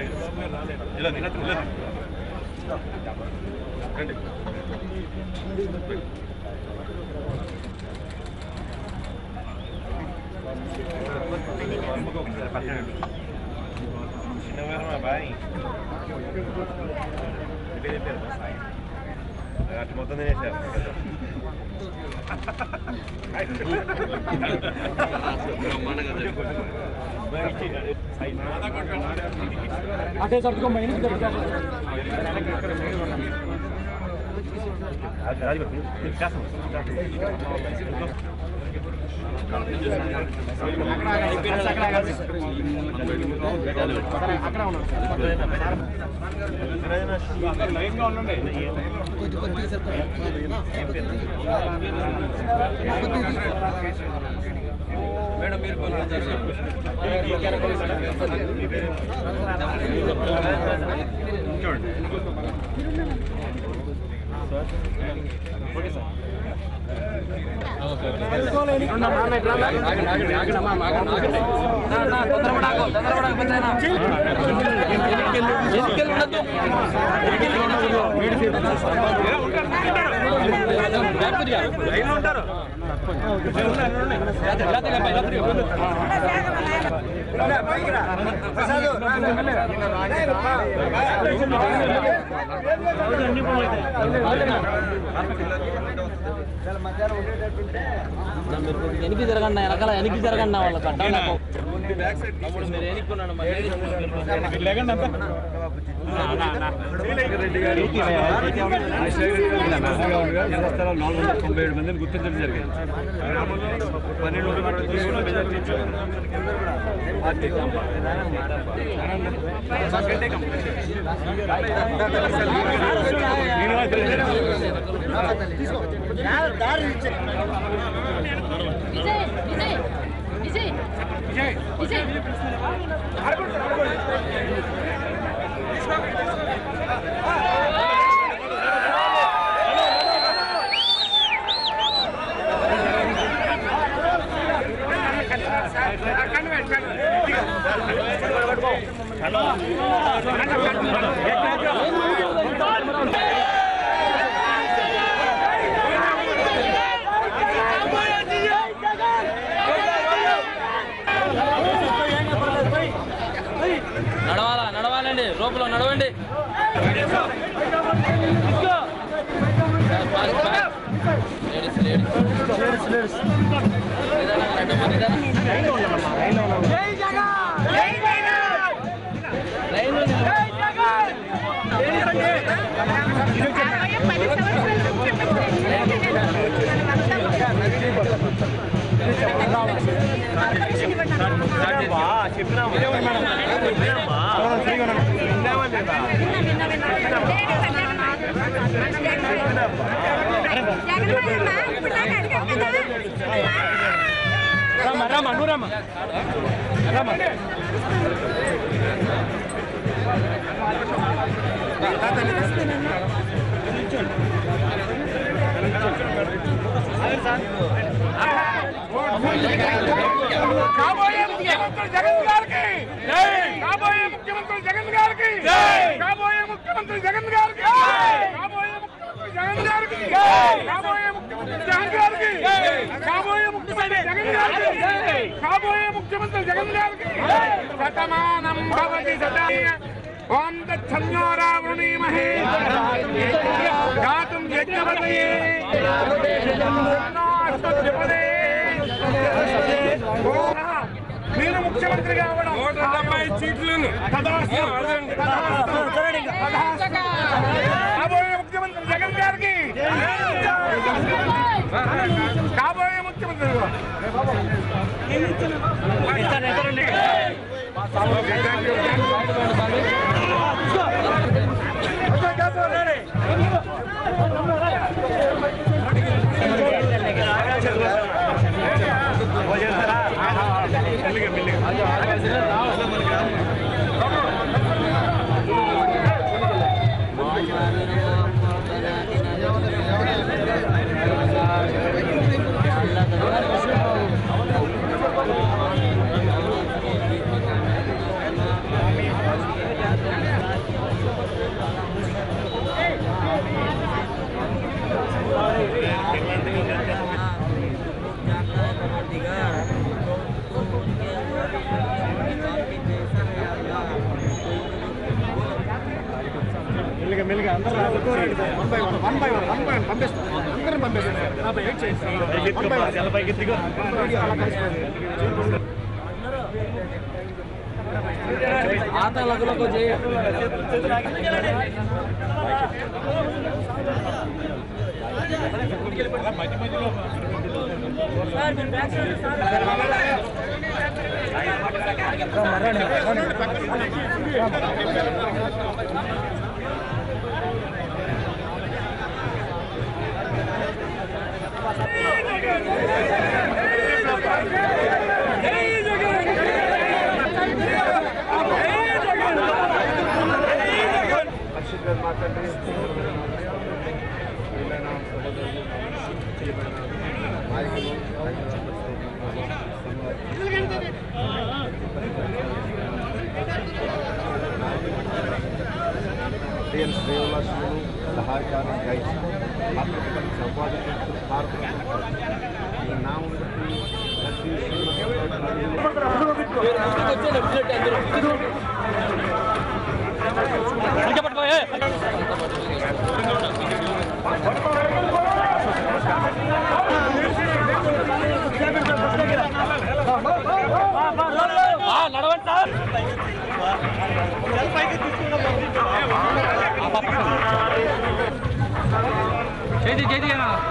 ఇలా ఇలా ఇలా రండి చిన్నవారు మా బాయ్ అటు మొత్తం తినేసారు అటే సర్దుకో మైనస్ మేడం మీరు వెనక్కి జరగండి వెనకాల వెనక్కి జరగండి వాళ్ళకి అడ్డం నాకు మీరు ఎన్నుకున్నాను నాలుగు వందల తొంభై ఏడు మందిని గుర్తించడం జరిగింది పన్నెండు వందల తీసుకున్న మెజార్టీ ఇచ్చారు పార్టీ విజయ్ విజయ్ విజయ్ విజయ్ నడవాలా నడవాలండి లోపల నడవండి లేడీస్ లేడీస్ రామా నువ్వు రామా రామా కాబోయే ముఖ్యమంత్రి జగన్ గారికి కాబోయే ముఖ్యమంత్రి జగన్ గారికి కాబోయే ముఖ్యమంత్రి జగన్ గారికి కాబోయే ముఖ్యమంత్రి జగన్ గారికి కాబోయే ముఖ్యమంత్రి జగన్ గారికి కాబోయే ముఖ్యమంత్రి జగన్ గారికి కాబోయే ముఖ్యమంత్రి జగన్ గారికి శతమానం భవతి శతాయ ఓం తచ్చన్యో రావృణీమహే గాతుం యజ్ఞపతయే నేను ముఖ్యమంత్రి కావడం నూట డెబ్బై సీట్లను కాబోయే ముఖ్యమంత్రి జగన్ గారికి కాబోయే ముఖ్యమంత్రి విజయ్ ఆట లగ్గులకు చేయ రియల్ శ్రేయోలాసులు సహాయకారం గాయించి ఆత్మకథను సంపాదించుతూ భారత ఈ నామం బట్టి వచ్చే లెఫ్ట్ అందరూ నడవండి సార్ చేతి చేతి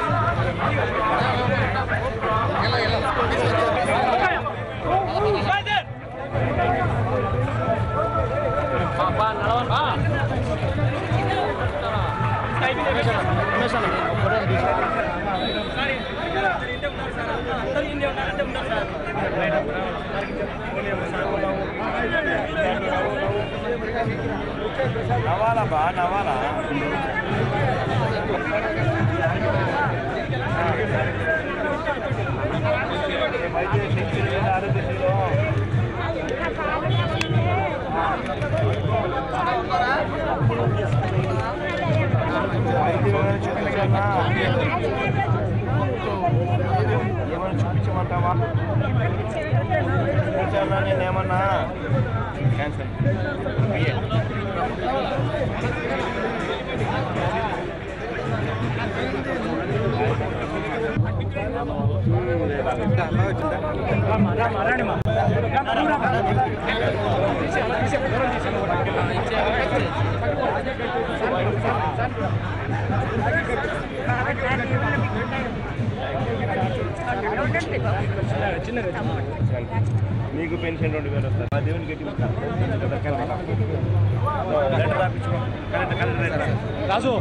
నవాలా బా నవాలా ఏమైనా చూపించమంటావా చూపించాలా నేను ఏమన్నా క్యాన్సల్ మీకు పెన్షన్ రెండు వేలు వస్తారు ఆ దేవునికి గట్టి లెటర్ రాపించుకో కరెక్ట్ కరెక్ట్ లెటర్ రాజు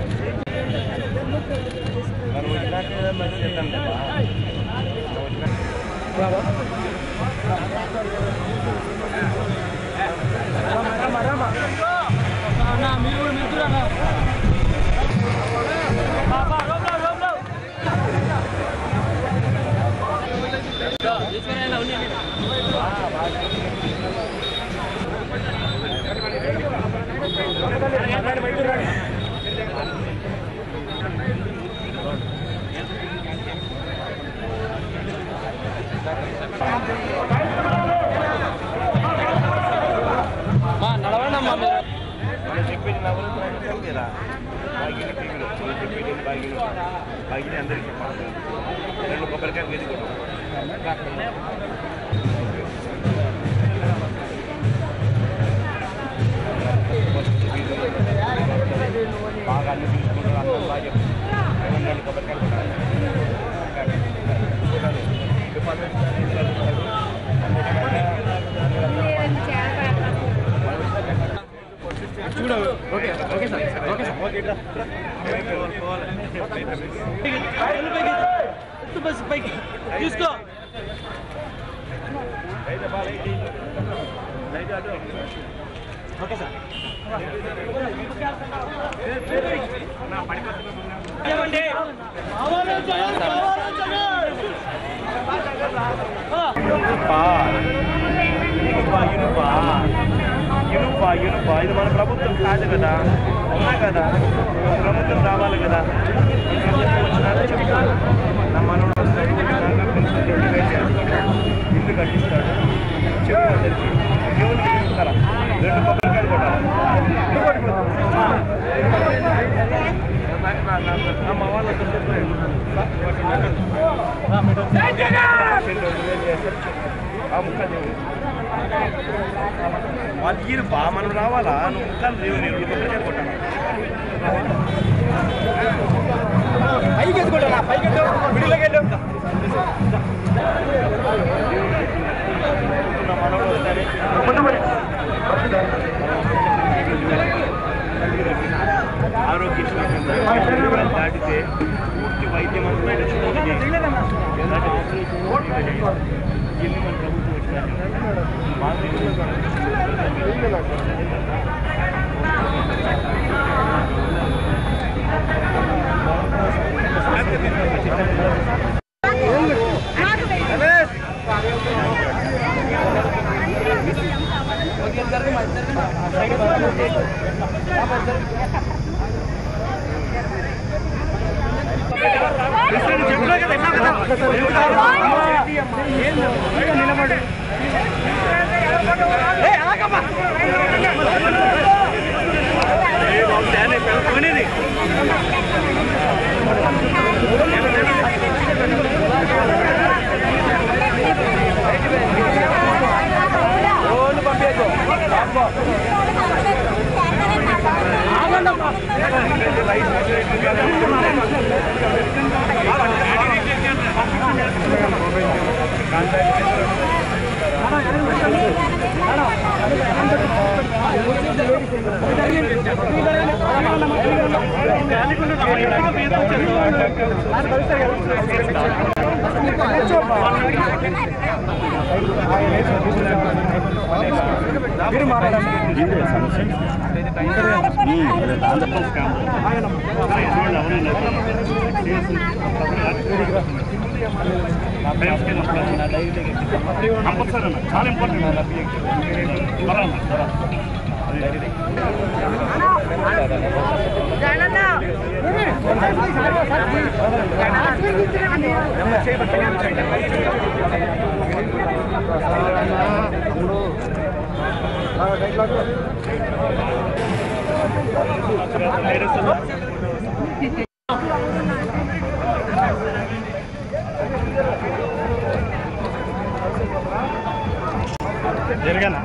మనం వచ్చినాక మంచి చేద్దాం కదా. మనం వచ్చినాక మా నడవండి అమ్మా మీరు మనం చెప్పేది నవరత్నాలు కదా బాగిన టీవీలో మనం చెప్పేది బాగిన బాగిన అందరికీ చెప్పాలి రెండు కొబ్బరికాయలు వేది బాగా అన్ని తీసుకుంటారు అందరూ బాగా చెప్తారు రెండు కొబ్బరికాయలు కొట్టాలి ఎత్తు బస్సు పైకి తీసుకో ఇనుపా ఇనుపా ఇనుపా ఇనుపా ఇది మన ప్రభుత్వం కాదు కదా అవునా కదా ప్రభుత్వం రావాలి కదా వచ్చినాక చెప్తాడు నా మనోడు వస్తాడు రెండు వేలు చేస్తాడు. ఇల్లు కట్టిస్తాడు చెప్పి దేవునికి ఇస్తారా రెండు కొబ్బరికాయలు కొట్టాలి మా వాళ్ళతో చెప్పలేదు ఆ ముక్క దేవుడు వాళ్ళు ఈయన బా మనం రావాలా నువ్వు ముక్కలు లేవు నేను రెండు కొబ్బరికాయలు కొట్టాను పైకి ఎత్తుకుంటా పైకి విడిలోకి వెళ్ళు మనోడు ఆరోగ్య దాటితే పూర్తి వైద్యం అంతా చూడాలి ఎన్ని మన ప్రభుత్వం చాలా ఇంపార్టెంట్ జరగనా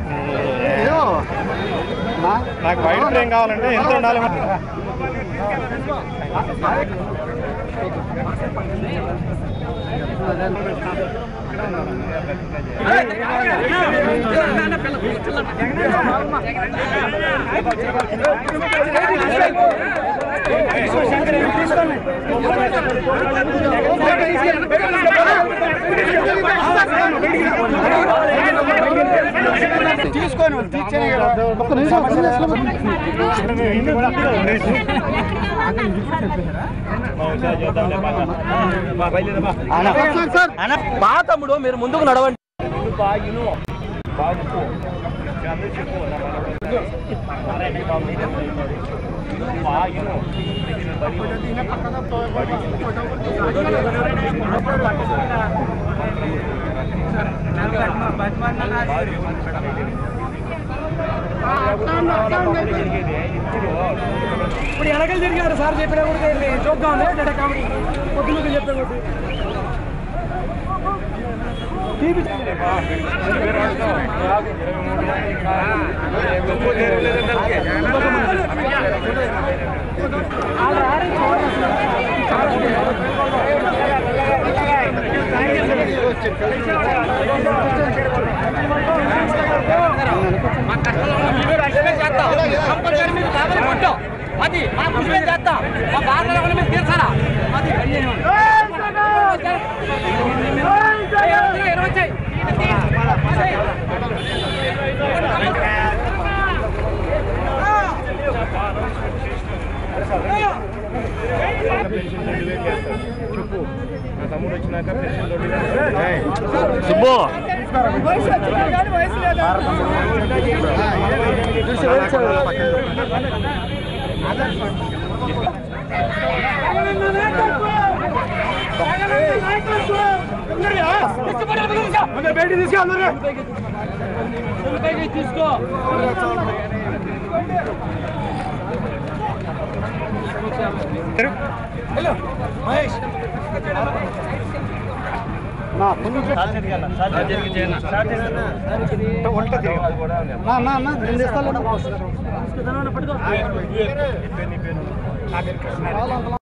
నాకు వైట్ ఫ్రేమ్ కావాలంటే ఎంత ఉండాలి జగన్ బా తమ్ముడు మీరు ముందుకు నడవండి బాగును బాగుపో అందరూ చెప్పు నా మనవడు. బాగును ఇప్పుడు వెనకలు తిరిగాడు సార్ చెప్పినా కూడా చూద్దాం అంటే కామెడీ పొద్దున చెప్పే కొద్ది అది మా కృషి చేస్తాం మా బాధ మీరు తీర్చారా అది ఇరవై చెప్పు నా తమ్ముడు వచ్చినాక పెన్షన్ తోటి సుబ్బు తీసుకో ఒంట తిరిగి పట్టుకో పేరు నీ పేరు నా పేరు కృష్ణ